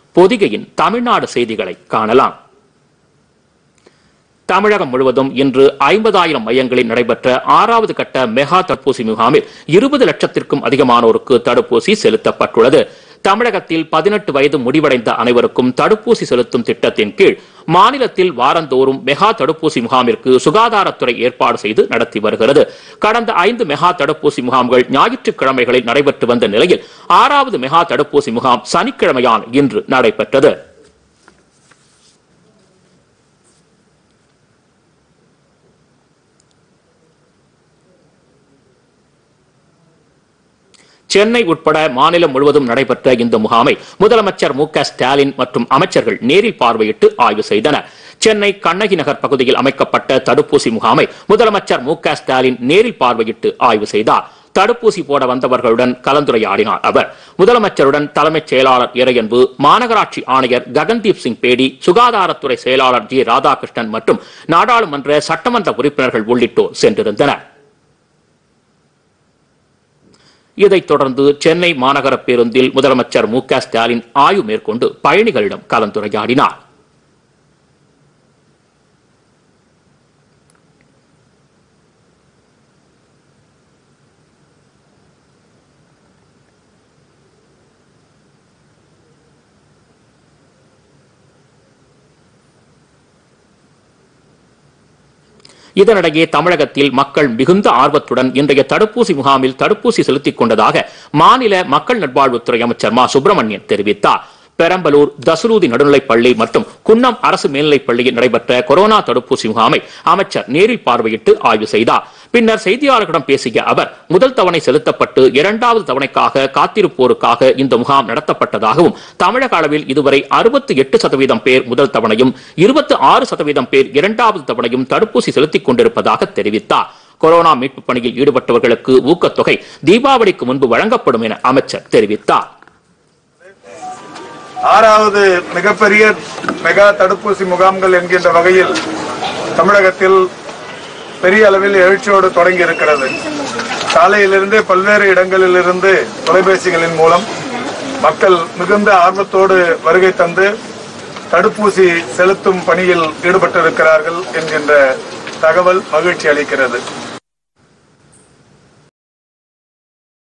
பொதிகையின் தமிழ்நாடு செய்திகளை காணலாம் தமிழகம் முழுவதும் இன்று ஐம்பதாயிரம் மையங்களில் நடைபெற்ற ஆறாவது கட்ட மெகா தடுப்பூசி முகாமில் இருபது லட்சத்திற்கும் அதிகமானோருக்கு தடுப்பூசி செலுத்தப்பட்டுள்ளது தமிழகத்தில் பதினெட்டு வயது முடிவடைந்த அனைவருக்கும் தடுப்பூசி செலுத்தும் திட்டத்தின் கீழ் மாநிலத்தில் வாரந்தோறும் மெகா தடுப்பூசி முகாமிற்கு சுகாதாரத்துறை ஏற்பாடு செய்து நடத்தி வருகிறது கடந்த ஐந்து மெகா தடுப்பூசி முகாம்கள் ஞாயிற்றுக்கிழமைகளில் நடைபெற்று வந்த நிலையில் ஆறாவது மெகா தடுப்பூசி முகாம் சனிக்கிழமையான இன்று நடைபெற்றது சென்னை உட்பட மாநிலம் முழுவதும் நடைபெற்ற இந்த முகாமை முதலமைச்சர் மு க ஸ்டாலின் மற்றும் அமைச்சர்கள் நேரில் பார்வையிட்டு ஆய்வு செய்தனர் சென்னை கண்ணகி நகர் பகுதியில் அமைக்கப்பட்ட தடுப்பூசி முகாமை முதலமைச்சர் மு க ஸ்டாலின் நேரில் பார்வையிட்டு ஆய்வு செய்தார் தடுப்பூசி போட வந்தவர்களுடன் கலந்துரையாடினார் அவர் முதலமைச்சருடன் தலைமைச் செயலாளர் இறையன்பு மாநகராட்சி ஆணையர் ககன்தீப் சிங் பேடி சுகாதாரத்துறை செயலாளர் ஜி ராதாகிருஷ்ணன் மற்றும் நாடாளுமன்ற சட்டமன்ற உறுப்பினர்கள் உள்ளிட்டோர் சென்றிருந்தனர் இதைத் தொடர்ந்து சென்னை மாநகர பேருந்தில் முதலமைச்சர் மு க ஸ்டாலின் ஆய்வு மேற்கொண்டு பயணிகளிடம் கலந்துரையாடினார் இதனிடையே தமிழகத்தில் மக்கள் மிகுந்த ஆர்வத்துடன் இன்றைய தடுப்பூசி முகாமில் தடுப்பூசி செலுத்திக் கொண்டதாக மாநில மக்கள் நல்வாழ்வுத்துறை அமைச்சர் மா சுப்பிரமணியன் தெரிவித்தார் பெரம்பலூர் தசரூதி நடுநிலைப் பள்ளி மற்றும் குன்னம் அரசு மேல்நிலைப் பள்ளியில் நடைபெற்ற கொரோனா தடுப்பூசி முகாமை அமைச்சர் நேரில் பார்வையிட்டு ஆய்வு செய்தார் பின்னர் செய்தியாளர்களிடம் பேசிய அவர் முதல் தவணை செலுத்தப்பட்டு இரண்டாவது தவணைக்காக காத்திருப்போருக்காக இந்த முகாம் நடத்தப்பட்டதாகவும் தமிழக அளவில் இதுவரை அறுபத்தி எட்டு சதவீதம் பேர் முதல் தவணையும் இருபத்தி ஆறு சதவீதம் பேர் இரண்டாவது தவணையும் தடுப்பூசி செலுத்திக் கொண்டிருப்பதாக தெரிவித்தார் கொரோனா மீட்பு பணியில் ஈடுபட்டவர்களுக்கு ஊக்கத்தொகை தீபாவளிக்கு முன்பு வழங்கப்படும் என அமைச்சர் தெரிவித்தார் ஆறாவது மிகப்பெரிய மெகா தடுப்பூசி முகாம்கள் என்கின்ற வகையில் தமிழகத்தில் பெரிய அளவில் எழுச்சியோடு தொடங்கி இருக்கிறது சாலையிலிருந்து பல்வேறு இடங்களிலிருந்து தொலைபேசிகளின் மூலம் மக்கள் மிகுந்த ஆர்வத்தோடு வருகை தந்து தடுப்பூசி செலுத்தும் பணியில் ஈடுபட்டிருக்கிறார்கள் என்கின்ற தகவல் மகிழ்ச்சி அளிக்கிறது